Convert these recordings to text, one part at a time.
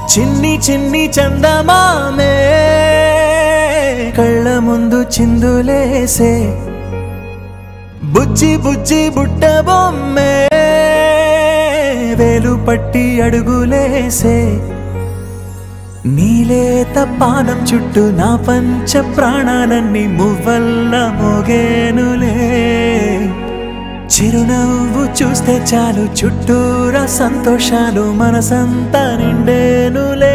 చిన్ని చిన్ని చందమామే కళ్ళ ముందు చిందులేసే బుజ్జి బుజ్జి బుట్ట బొమ్మే వేలు పట్టి అడుగులేసే నీలేత పానం చుట్టూ నా పంచ ప్రాణాలన్నీ మువ్వల్ల మోగేనులే చిరునవ్వు చూస్తే చాలు చుట్టూరా సంతోషాలు మనసంతా నిండేనులే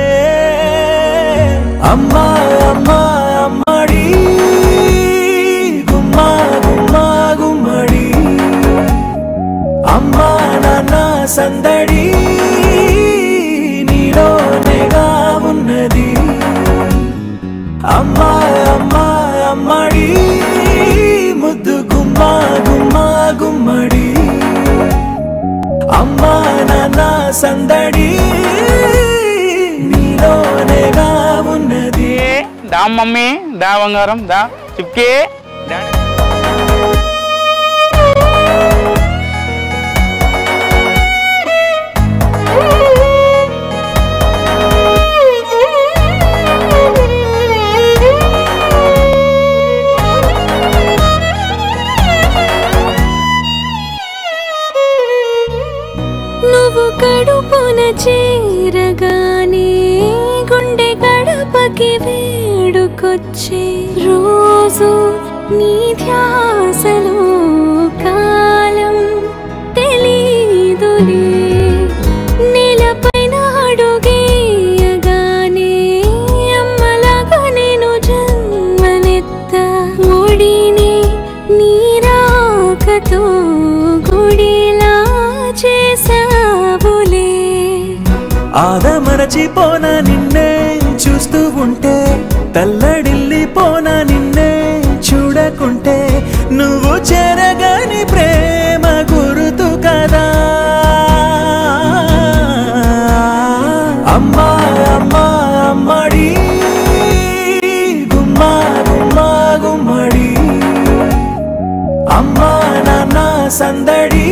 అమ్మా అమ్మా అమ్మడి గుమ్మా గుమ్మా గుమ్మడి అమ్మా నాన్న సందడి నీలోనేగా ఉన్నది అమ్మా అమ్మా అమ్మడి ముద్దు గుమ్మా గుమ్మా గుమ్మడి అమ్మా నాన్న సందడి నీలోనేగా ఉన్నది దా మమ్మీ దా బంగారం దా చిప్కే దా. నువ్వు కడుపున చేరగానే గుండె గడపకి వేడుకొచ్చే రోజు నీ ధ్యాసలో కాలం తెలీదులే నేలపైన అడుగేయగానే అమ్మలాగా నేను జన్మనెత్త ఒడిని నీరాకతో గుడిలా చేసావులే ఆదమరచిపోన నిన్నే చూస్తూ ఉంటే తల్లడిల్లిపోన నిన్నే చూడకుంటే నువ్వు చెరగని ప్రేమ గురుతు కదా అమ్మా అమ్మా అమ్మడి గుమ్మా గుమ్మా గుమ్మడి అమ్మా నాన్న సందడి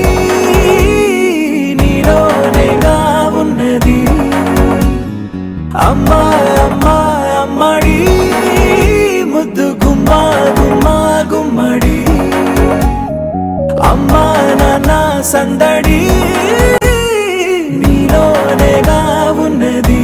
నీలోనేగా ఉన్నది అమ్మా అమ్మా అమ్మడి ముద్దు గుమ్మా గుమ్మా గుమ్మడి అమ్మా నాన్న సందడి నీలోనేగా ఉన్నది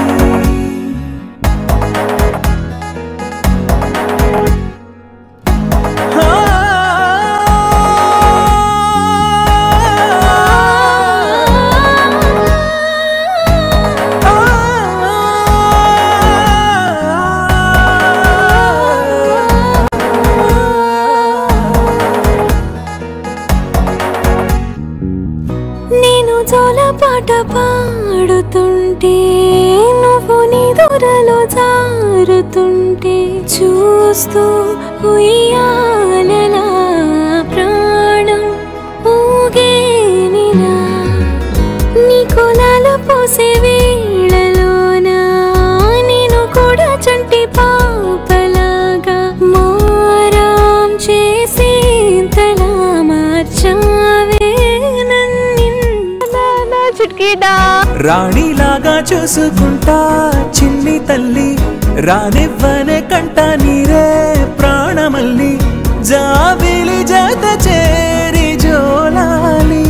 నేను జోలపాట పాడుతుంటే నువ్వు నిదురలో జారుతుంటే చూస్తూ ఉయ్యాలలా ప్రాణం ఊగేనినా నీ కులాల పోసే వేళలోన నేను కూడా చంటి పాపలాగా మారాం చేసి తలా మార్చావే నన్నింత చుట్కీడా రాణిలాగా చూసుకుంటా చిన్ని తల్లి రానివ్వనే కంట నీరే ప్రాణమల్లి జాబిలి జత చేరి జోలాలి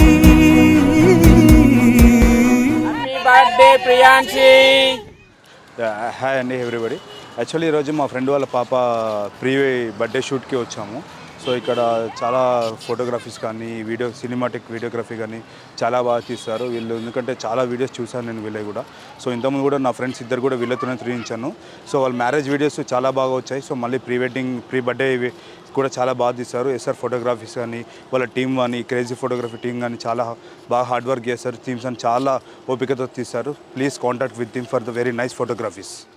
హ్యాపీ బర్త్డే ప్రియాంశి హాయ్ అండి ఎవ్రీబడి యాక్చువల్లీ ఈరోజు మా ఫ్రెండ్ వాళ్ళ పాప ప్రీ బర్త్డే షూట్కి వచ్చాము సో ఇక్కడ చాలా ఫోటోగ్రఫీస్ కానీ వీడియో సినిమాటిక్ వీడియోగ్రఫీ కానీ చాలా బాగా తీస్తారు వీళ్ళు ఎందుకంటే చాలా వీడియోస్ చూశాను నేను వీళ్ళవి కూడా సో ఇంతకుముందు కూడా నా ఫ్రెండ్స్ ఇద్దరు కూడా వీళ్ళతోనే తిరిగించాను సో వాళ్ళ మ్యారేజ్ వీడియోస్ చాలా బాగా వచ్చాయి సో మళ్ళీ ప్రీ వెడ్డింగ్ ప్రీ బర్త్డే ఇవి కూడా చాలా బాగా తీస్తారు ఎస్ఆర్ ఫోటోగ్రఫీస్ కానీ వాళ్ళ టీం కానీ క్రేజీ ఫోటోగ్రఫీ టీం కానీ చాలా బాగా హార్డ్ వర్క్ చేస్తారు టీమ్స్ అని చాలా ఓపికతో తీస్తారు please contact with team for the very nice photographies